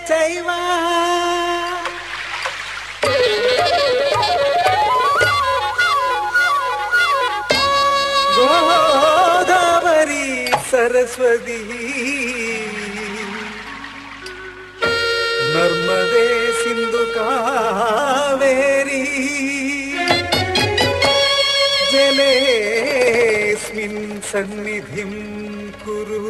ചെയ്വാ ഗോദാവരി സരസ്വതി നർമ്മദേ സിന്ധു കാവേരി ജലേസ്മിൻ സന്നിധിം കുരു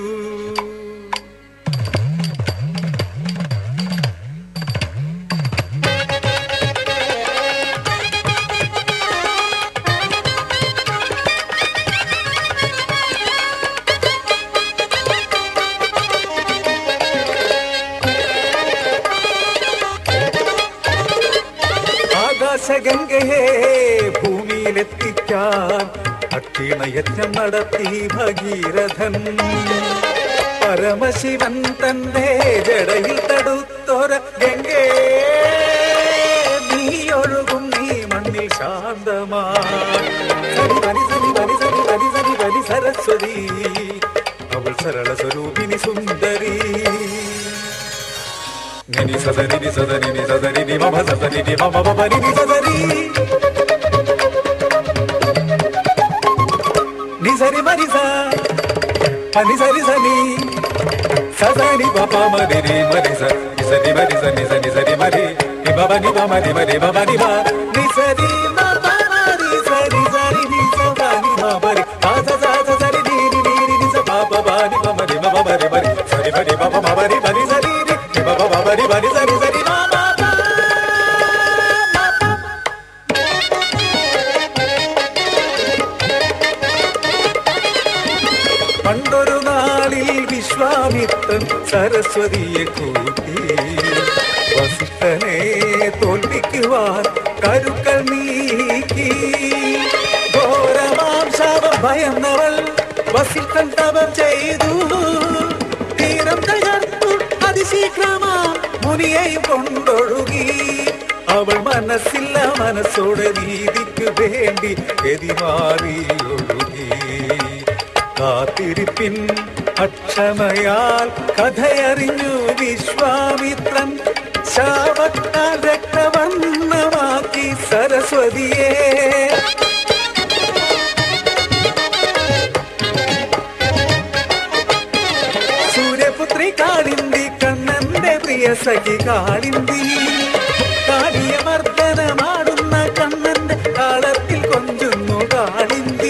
ആകാശഗംഗയെ ഭൂമിയിലെത്തിക്കാൻ അക്ഷീണയജ്ഞം നടത്തി ഭഗീരഥൻ പരമശിവൻ തന്റെ ജടയിൽ തടുത്തൊര ഗംഗേ നീ ഒഴുകും നീ മണ്ണിൽ ശാന്തമായി സരി വരി സരി വരി സരി വരി സരി വരി സരസ്വതി അവൾ സരള സ്വരൂപിണി സുന്ദരി നിനി സദരി നി സദരി നി സദരി നി മമ സദരി നി മമ മമ നി നി സദരി നി സരി മരി സ പനി സരി സനി സദനി പപ മരി രി മരി സ നി സരി മരി സ നി സനി സരി മരി നി ബബ നി ബ മരി മരി ബബ നി ബ നി സരി മ പ മരി സരി സരി നി സ ബ നി മ മരി പ സ സ സ സരി നി നി നി നി നി സ പ പ ബ നി ബ മരി മ മ മരി മരി സരി മരി ബ ബ മ മരി മരി സരി നി നി ബ ബ മ മരി മരി സരി സരി മ മ പ പണ്ടൊരു നാളിൽ വിശ്വാമിത്രൻ സരസ്വതിയെ കൂട്ടി വസിഷ്ഠനെ തോൽപ്പിക്കുവാൻ കരുക്കൾ നീക്കി ഘോരമാം ശാപം ഭയന്നവൾ വസിഷ്ഠൻ തപം ചെയ്തു തീരം തകർത്തു അതിശീഘ്രമാം മുനിയെയും കൊണ്ടൊഴുകി അവൾ മനസ്സില്ല മനസ്സോടെ നീതിക്ക് വേണ്ടി ഗതിമാറി ഒഴുകി കാത്തിരിപ്പിൻ അക്ഷമയാൽ കഥയറിഞ്ഞു വിശ്വാമിത്രൻ ശാപത്താൽ രക്തവർണ്ണമാക്കി സരസ്വതിയെ സൂര്യപുത്രി കാളിന്തി കണ്ണന്റെ പ്രിയ സഖി കാളിന്തി കാളിയ മർദ്ദനമാടുന്ന കണ്ണന്റെ കാളത്തിൽ കൊഞ്ചുന്നു കാളിന്തി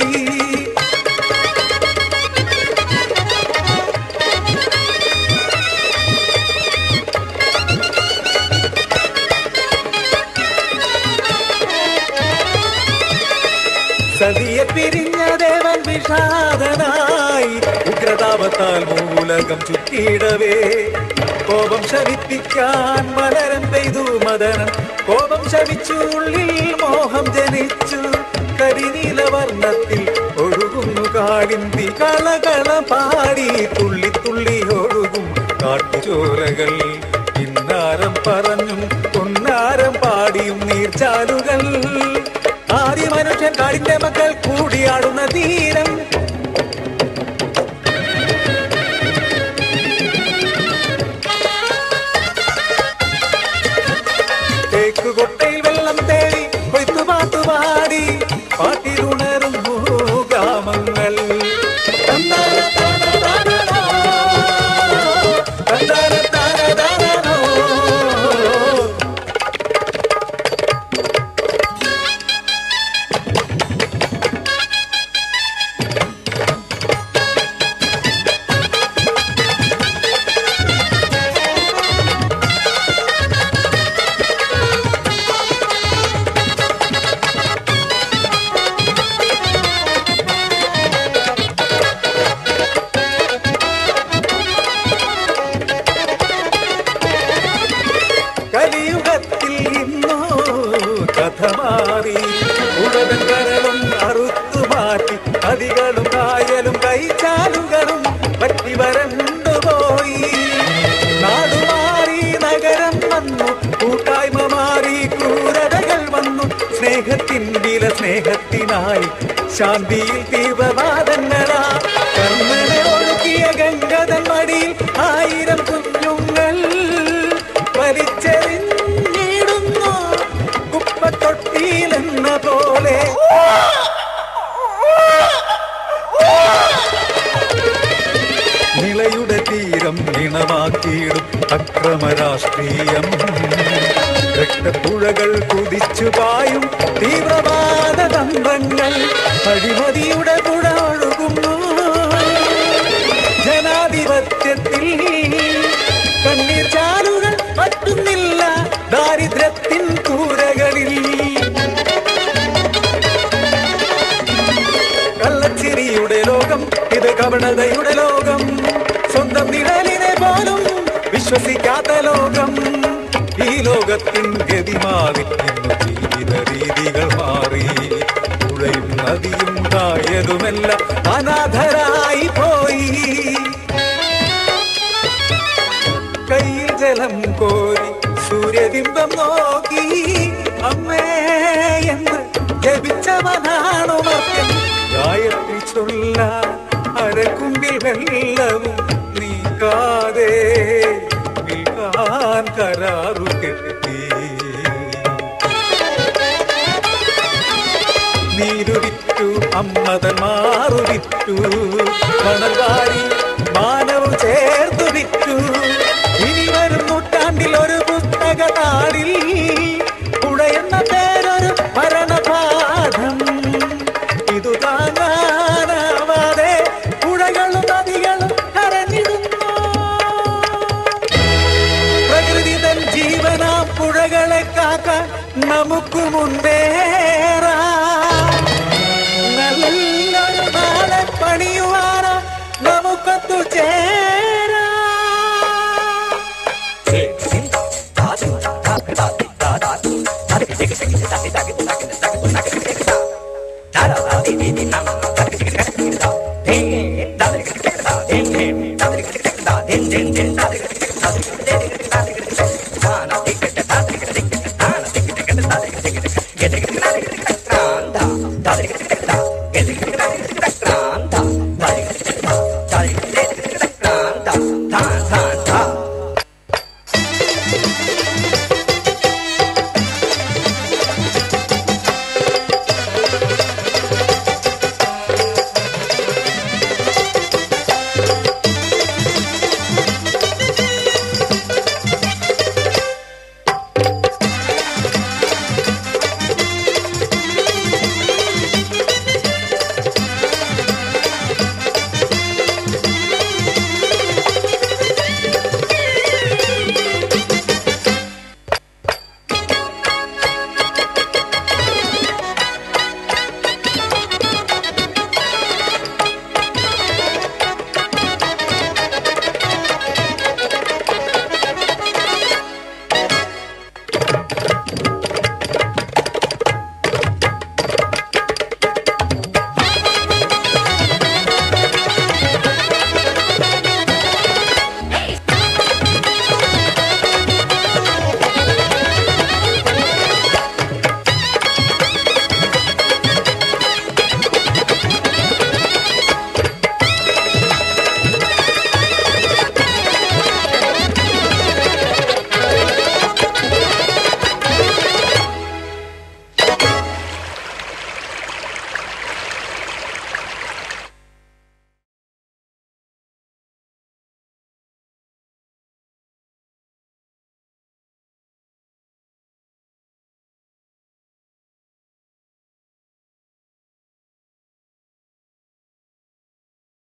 സതിയെ പിരിഞ്ഞ ദേവൻ വിഷാദനായി ഉഗ്രതാപത്താൽ മൂലകം ചുറ്റിയിടവേ കോപം ശവിപ്പിക്കാൻ മലരം പെയ്തു മദനം കോപം ശവിച്ചു ഉള്ളിൽ മോഹം ജനിച്ചു കരിനീലവർണ്ണത്തിൽ ഒഴുകുന്നു കാടിന്തി കളകള പാടി തുള്ളി തുള്ളി ഒഴുകും കാട്ടുചോലകൾ ഇന്നാരം പറഞ്ഞും പൊന്നാരം പാടിയും നീർച്ചാലുകൾ ആദ്യ മനുഷ്യൻ കാടിന്റെ മക്കൾ കൂടിയാടുന്ന തീരം തേക്കുകൊട്ടയിൽ വെള്ളം തേടി കൊയ്ത്തു പാട്ടു പാടി പാട്ടിലുണരുന്നു ഗ്രാമങ്ങൾ തന്നാന താന താനനോ, തന്നാന താന താനനോ. കലിയുഗത്തിൽ ഇന്നോ കഥ മാറി ഉടലും കരളും അറുത്തു മാറ്റി നദികളും കായലും കൈച്ചാലുകളും പറ്റി വരണ്ടുപോയി നാടുമാറി നഗരം വന്നു കൂട്ടായ്മ മാറി ക്രൂരതകൾ വന്നു സ്നേഹത്തിൻ വില സ്നേഹത്തിനായി ശാന്തിയിൽ തീവ്രവാദങ്ങളാ കർമ്മനെ ഒഴുക്കിയ ഗംഗതൻ മടിയിൽ ആയിരം കുഞ്ഞുങ്ങൾ നിളയുടെ തീരം ഇണമാക്കിയിടും അക്രമ രാഷ്ട്രീയം രക്തപ്പുഴകൾ കുതിച്ചു പായും തീവ്രവാദ തന്ത്രങ്ങൾ അഴിമതിയുടെ പുഴ ഒഴുകുന്നു ജനാധിപത്യത്തിൽ കണ്ണീർ ചാലുകൾ പറ്റുന്നില്ല ദാരിദ്ര്യത്തിൻ കൂരകളിൽ കള്ളച്ചിരിയുടെ ലോകം ഇത് കപടതയുടെ ലോകം സ്വന്തം നിഴലിനെ പോലും വിശ്വസിക്കാത്ത ലോകം ഈ ലോകത്തിൻ ഗതി മാറി ഇന്ന് ജീവിത രീതികൾ മാറി പുഴയും നദിയും കായതുമെല്ലാം അനാഥരായി പോയി കയ്യിൽ ജലം കോരി സൂര്യബിംബം നോക്കി അമ്മേ എന്ന് ജപിച്ചവനാണു മർക്കൻ ഗായത്രി ചൊല്ല അരക്കുമ്പിൽ വെള്ളവും നീക്കാതെ വിൽക്കാൻ കരാറു കെട്ടി നീരുവിറ്റു അമ്മതൻ മാറു വിറ്റു മണൽവാരി മാനവും ചേർത്തു വിറ്റു ഇനി വരും നൂറ്റാണ്ടിൽ ഒരു പുസ്തക താളിൽ പുഴയെന്ന പേരൊരു മരണപാഠം ഇതു താങ്ങാനാവാതെ പുഴകളും നദികളും കരഞ്ഞിടുന്നു പ്രകൃതി തൻ ജീവനാം പുഴകളെ കാക്കാൻ നമുക്ക് മുന്നേറാം നല്ലൊരു നാളെ പണിയുവാനാ നമുക്കൊത്തു ചേരാം Ding